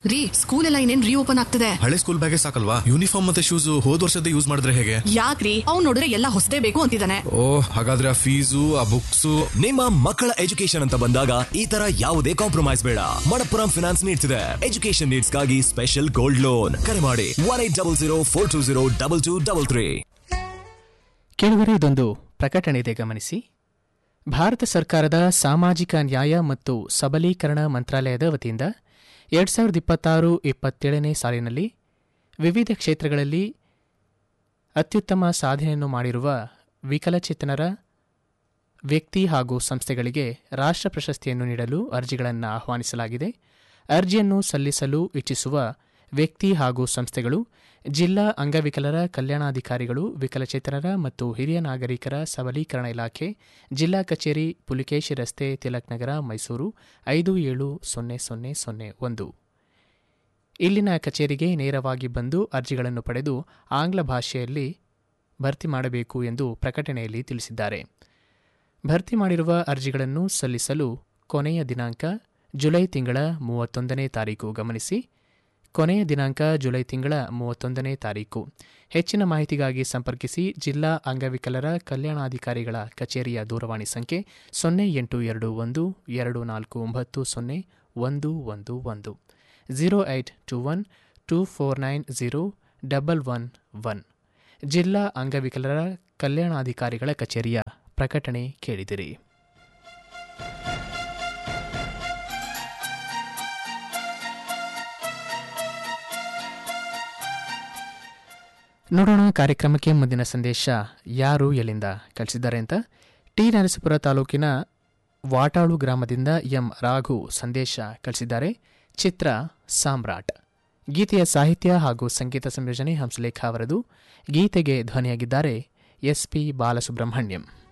ರೀ ಸ್ಕೂಲ್ ಎಲ್ಲ ಇನ್ನೇನ್ ರೀಓಪನ್ ಆಗ್ತದೆ ಹಳೆ ಸ್ಕೂಲ್ ಬ್ಯಾಗೇ ಸಾಕಲ್ವಾ ಯೂನಿಫಾರ್ಮ್ ಮತ್ತೆ ಶೂಸ್ ಹೋದ್ ವರ್ಷದ ಯೂಸ್ ಮಾಡಿದ್ರೆ ಹೇಗೆ ಯಾಕ್ರಿ ಅವ್ನ್ ನೋಡಿದ್ರೆ ಎಲ್ಲ ಹೊಸದೇ ಬೇಕು ಅಂತಿದ್ದಾನೆ ಓ ಹಾಗಾದ್ರೆ ಆ ಫೀಸು ಆ ಬುಕ್ಸ್ ನಿಮ್ಮ ಮಕ್ಕಳ ಎಜುಕೇಶನ್ ಅಂತ ಬಂದಾಗ ಈ ತರ ಯಾವುದೇ ಕಾಂಪ್ರಮೈಸ್ ಬೇಡ ಮಣಪ್ಪುರಂ ಫಿನಾನ್ಸ್ ನೀಡ್ಸ್ ಇದೆ ಎಜುಕೇಶನ್ ನೀಡ್ಸ್ ಗಾಗಿ ಸ್ಪೆಷಲ್ ಗೋಲ್ಡ್ ಲೋನ್ ಕರೆ ಮಾಡಿ one eight double zero four two zero double two double three ಕೇಳುವರೆ ಇದೊಂದು ಪ್ರಕಟಣೆ ಇದೆ ಗಮನಿಸಿ ಭಾರತ ಸರ್ಕಾರದ ಸಾಮಾಜಿಕ ನ್ಯಾಯ ಮತ್ತು ಸಬಲೀಕರಣ ಮಂತ್ರಾಲಯದ ವತಿಯಿಂದ ಎರಡು ಸಾವಿರದ ಇಪ್ಪತ್ತಾರು ಇಪ್ಪತ್ತೇಳನೇ ಸಾಲಿನಲ್ಲಿ ವಿವಿಧ ಕ್ಷೇತ್ರಗಳಲ್ಲಿ ಅತ್ಯುತ್ತಮ ಸಾಧನೆಯನ್ನು ಮಾಡಿರುವ ವಿಕಲಚೇತನರ ವ್ಯಕ್ತಿ ಹಾಗೂ ಸಂಸ್ಥೆಗಳಿಗೆ ರಾಷ್ಟ್ರ ಪ್ರಶಸ್ತಿಯನ್ನು ನೀಡಲು ಅರ್ಜಿಗಳನ್ನು ಆಹ್ವಾನಿಸಲಾಗಿದೆ ಅರ್ಜಿಯನ್ನು ಸಲ್ಲಿಸಲು ಇಚ್ಛಿಸುವ ವ್ಯಕ್ತಿ ಹಾಗೂ ಸಂಸ್ಥೆಗಳು ಜಿಲ್ಲಾ ಅಂಗವಿಕಲರ ಕಲ್ಯಾಣಾಧಿಕಾರಿಗಳು ವಿಕಲಚೇತನರ ಮತ್ತು ಹಿರಿಯ ನಾಗರಿಕರ ಸಬಲೀಕರಣ ಇಲಾಖೆ ಜಿಲ್ಲಾ ಕಚೇರಿ ಪುಲಿಕೇಶಿ ರಸ್ತೆ ತಿಲಕ್ ನಗರ ಮೈಸೂರು ಐದು ಏಳು ಸೊನ್ನೆ ಸೊನ್ನೆ ಸೊನ್ನೆ ಒಂದು ಇಲ್ಲಿನ ಕಚೇರಿಗೆ ನೇರವಾಗಿ ಬಂದು ಅರ್ಜಿಗಳನ್ನು ಪಡೆದು ಆಂಗ್ಲ ಭಾಷೆಯಲ್ಲಿ ಭರ್ತಿ ಮಾಡಬೇಕು ಎಂದು ಪ್ರಕಟಣೆಯಲ್ಲಿ ತಿಳಿಸಿದ್ದಾರೆ ಭರ್ತಿ ಮಾಡಿರುವ ಅರ್ಜಿಗಳನ್ನು ಸಲ್ಲಿಸಲು ಕೊನೆಯ ದಿನಾಂಕ ಜುಲೈ ತಿಂಗಳ ಮೂವತ್ತೊಂದನೇ ತಾರೀಕು ಗಮನಿಸಿ ಕೊನೆಯ ದಿನಾಂಕ ಜುಲೈ ತಿಂಗಳ ಮೂವತ್ತೊಂದನೇ ತಾರೀಕು ಹೆಚ್ಚಿನ ಮಾಹಿತಿಗಾಗಿ ಸಂಪರ್ಕಿಸಿ ಜಿಲ್ಲಾ ಅಂಗವಿಕಲರ ಕಲ್ಯಾಣಾಧಿಕಾರಿಗಳ ಕಚೇರಿಯ ದೂರವಾಣಿ ಸಂಖ್ಯೆ ಸೊನ್ನೆ ಎಂಟು ಎರಡು ಒಂದು ಎರಡು ನಾಲ್ಕು ಒಂಬತ್ತು ಸೊನ್ನೆ ಒಂದು ಒಂದು ಒಂದು zero eight two one two four nine zero double one one ಜಿಲ್ಲಾ ಅಂಗವಿಕಲರ ಕಲ್ಯಾಣಾಧಿಕಾರಿಗಳ ಕಚೇರಿಯ ಪ್ರಕಟಣೆ ಕೇಳಿದಿರಿ ನೋಡೋಣ ಕಾರ್ಯಕ್ರಮಕ್ಕೆ ಮುಂದಿನ ಸಂದೇಶ ಯಾರು ಎಲ್ಲಿಂದ ಕಳಿಸಿದ್ದಾರೆ ಅಂತ ಟಿ ನರಸೀಪುರ ತಾಲೂಕಿನ ವಾಟಾಳು ಗ್ರಾಮದಿಂದ ಎಂ ರಾಘು ಸಂದೇಶ ಕಳಿಸಿದ್ದಾರೆ ಚಿತ್ರ ಸಾಮ್ರಾಟ್ ಗೀತೆಯ ಸಾಹಿತ್ಯ ಹಾಗೂ ಸಂಗೀತ ಸಂಯೋಜನೆ ಹಂಸಲೇಖ ಅವರದು ಗೀತೆಗೆ ಧ್ವನಿಯಾಗಿದ್ದಾರೆ ಎಸ್ ಪಿ ಬಾಲಸುಬ್ರಹ್ಮಣ್ಯಂ